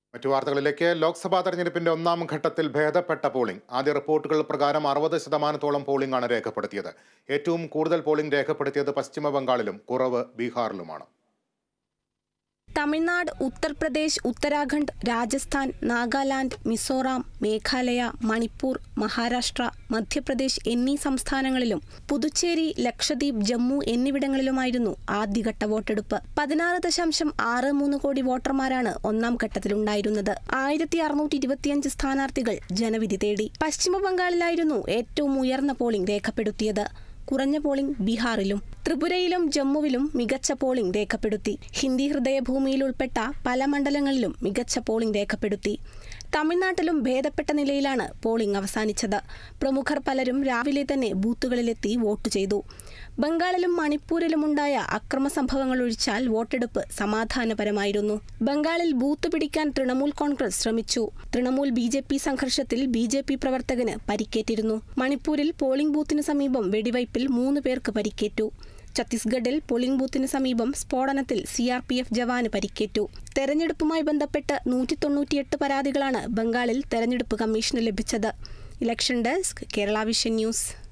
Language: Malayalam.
മറ്റു വാർത്തകളിലേക്ക് ലോക്സഭാ തെരഞ്ഞെടുപ്പിന്റെ ഒന്നാം ഘട്ടത്തിൽ ഭേദപ്പെട്ട പോളിംഗ് ആദ്യ റിപ്പോർട്ടുകൾ പ്രകാരം അറുപത് ശതമാനത്തോളം പോളിംഗ് ആണ് രേഖപ്പെടുത്തിയത് ഏറ്റവും കൂടുതൽ പോളിംഗ് രേഖപ്പെടുത്തിയത് പശ്ചിമ ബംഗാളിലും കുറവ് ബീഹാറിലുമാണ് തമിഴ്നാട് ഉത്തർപ്രദേശ് ഉത്തരാഖണ്ഡ് രാജസ്ഥാൻ നാഗാലാൻഡ് മിസോറാം മേഘാലയ മണിപ്പൂർ മഹാരാഷ്ട്ര മധ്യപ്രദേശ് എന്നീ സംസ്ഥാനങ്ങളിലും പുതുച്ചേരി ലക്ഷദ്വീപ് ജമ്മു എന്നിവിടങ്ങളിലുമായിരുന്നു ആദ്യഘട്ട വോട്ടെടുപ്പ് പതിനാറ് ദശാംശം ആറ് മൂന്ന് കോടി വോട്ടർമാരാണ് ഒന്നാം ഘട്ടത്തിലുണ്ടായിരുന്നത് ആയിരത്തി അറുന്നൂറ്റി ഇരുപത്തിയഞ്ച് സ്ഥാനാർത്ഥികൾ ജനവിധി തേടി പശ്ചിമ ബംഗാളിലായിരുന്നു ഏറ്റവും ഉയർന്ന പോളിംഗ് രേഖപ്പെടുത്തിയത് കുറഞ്ഞ പോളിംഗ് ബീഹാറിലും ത്രിപുരയിലും ജമ്മുവിലും മികച്ച പോളിംഗ് രേഖപ്പെടുത്തി ഹിന്ദി ഹൃദയഭൂമിയിൽ ഉൾപ്പെട്ട പല മണ്ഡലങ്ങളിലും മികച്ച പോളിംഗ് രേഖപ്പെടുത്തി തമിഴ്നാട്ടിലും ഭേദപ്പെട്ട നിലയിലാണ് പോളിംഗ് അവസാനിച്ചത് പ്രമുഖർ പലരും രാവിലെ തന്നെ ബൂത്തുകളിലെത്തി വോട്ട് ചെയ്തു ബംഗാളിലും മണിപ്പൂരിലുമുണ്ടായ അക്രമ സംഭവങ്ങൾ ഒഴിച്ചാൽ വോട്ടെടുപ്പ് സമാധാനപരമായിരുന്നു ബംഗാളിൽ ബൂത്ത് പിടിക്കാൻ തൃണമൂൽ കോൺഗ്രസ് ശ്രമിച്ചു തൃണമൂൽ ബി ജെ പി സംഘർഷത്തിൽ ബി ജെ പി പ്രവർത്തകന് പരിക്കേറ്റിരുന്നു മണിപ്പൂരിൽ പോളിംഗ് ബൂത്തിന് സമീപം വെടിവയ്പിൽ മൂന്ന് പേർക്ക് പരിക്കേറ്റു ഛത്തീസ്ഗഡിൽ പോളിംഗ് ബൂത്തിന് സമീപം സ്ഫോടനത്തിൽ സി ആർ പി എഫ് ജവാന് പരിക്കേറ്റു തെരഞ്ഞെടുപ്പുമായി ബന്ധപ്പെട്ട് നൂറ്റി തൊണ്ണൂറ്റിയെട്ട് പരാതികളാണ് ബംഗാളിൽ തെരഞ്ഞെടുപ്പ് കമ്മീഷന് ലഭിച്ചത് election desk Kerala vision news